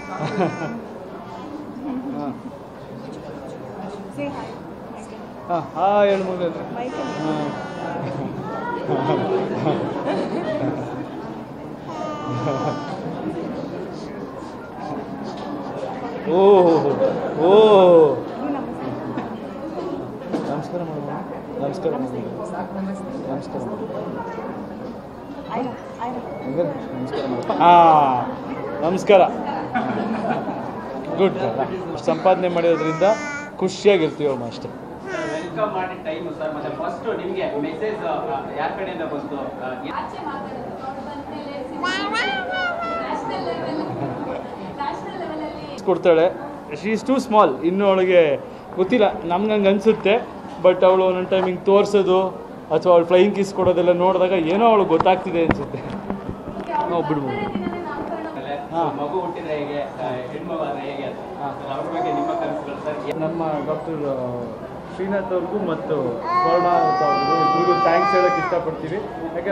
ಹಾಂ Say hi. ಹಾಂ ಹಾಂ ಹೇಳು ಮಗು Michael. ಹಾಂ ಓ ಓ Do namaste. ನಮಸ್ಕಾರ ಮೇಡಮ್ ನಮಸ್ಕಾರ ಮೇಡಮ್ ನಮಸ್ಕಾರ Ira. Ira. ಹೆಂಗೆ? ನಮಸ್ಕಾರ ಮೇಡಮ್ ಹಾಂ ನಮಸ್ಕಾರ ಗುಡ್ ಸಂಪಾದನೆ ಮಾಡಿರೋದ್ರಿಂದ ಖುಷಿಯಾಗಿರ್ತೀವಮ್ಮ ಅಷ್ಟೇ ವೆಲ್ಕಮ್ ಮಾಡಿ ಟೈಮ್ ಸರ್ ಮತ್ತೆ ಫಸ್ಟ್ ನಿಮಗೆ ಮೆಸೇಜ್ ಯಾರ ಕಡೆಯಿಂದ ಬಂತು ಆ, ಏನ್- ಆಚೆ ಮಾತಾಡೋದು ಅವ್ರು ಬಂದ್ಮೇಲೆ ನ್ಯಾಷನಲ್ ಲೆವೆಲ್ ನ್ಯಾಷನಲ್ ಲೆವೆಲಲ್ಲಿ ಕೊಡ್ತಾಳೆ ಶಿ ಈಸ್ ಟೂ ಸ್ಮಾಲ್ ಇನ್ನೂ ಅವಳಿಗೆ ಗೊತ್ತಿಲ್ಲ ನಮ್ಗೆ ಹಂಗೆ ಅನಿಸುತ್ತೆ ಬಟ್ ಅವಳು ಒಂದೊಂದು ಟೈಮ್ ಹಿಂಗೆ ತೋರಿಸೋದು ಅಥವಾ ಅವಳು ಫ್ಲೈಯಿಂಗ್ ಕಿಸ್ ಕೊಡೋದೆಲ್ಲ ನೋಡಿದಾಗ ಏನೋ ಅವಳು ಗೊತ್ತಾಗ್ತಿದೆ ಅನಿಸುತ್ತೆ ನಾವು ಬಿಡ್ಬೋದು ನಾಮಕರಣ ಆಮೇಲೆ ಹಾ. ಮಗು ಹುಟ್ಟಿದ್ರೆ ಹೇಗೆ ಆ, ಹೆಣ್ಮಗು ಆದ್ರೆ ಹೇಗೆ ಅಂತ ಸರ್ ಅವ್ರ ಬಗ್ಗೆ ನಿಮ್ಮ ಕನಸುಗಳು ಸರ್ ನಮ್ಮ ಡಾಕ್ಟರ್ ಶ್ರೀನಾಥ್ ಅವ್ರಿಗೂ ಮತ್ತು ಸ್ವರ್ಣ ಅವ್ರಿಗೂ ಇಬ್ಬರಿಗೂ ಥ್ಯಾಂಕ್ಸ್ ಹೇಳೋಕ್ಕೆ ಇಷ್ಟಪಡ್ತೀವಿ ಯಾಕೆ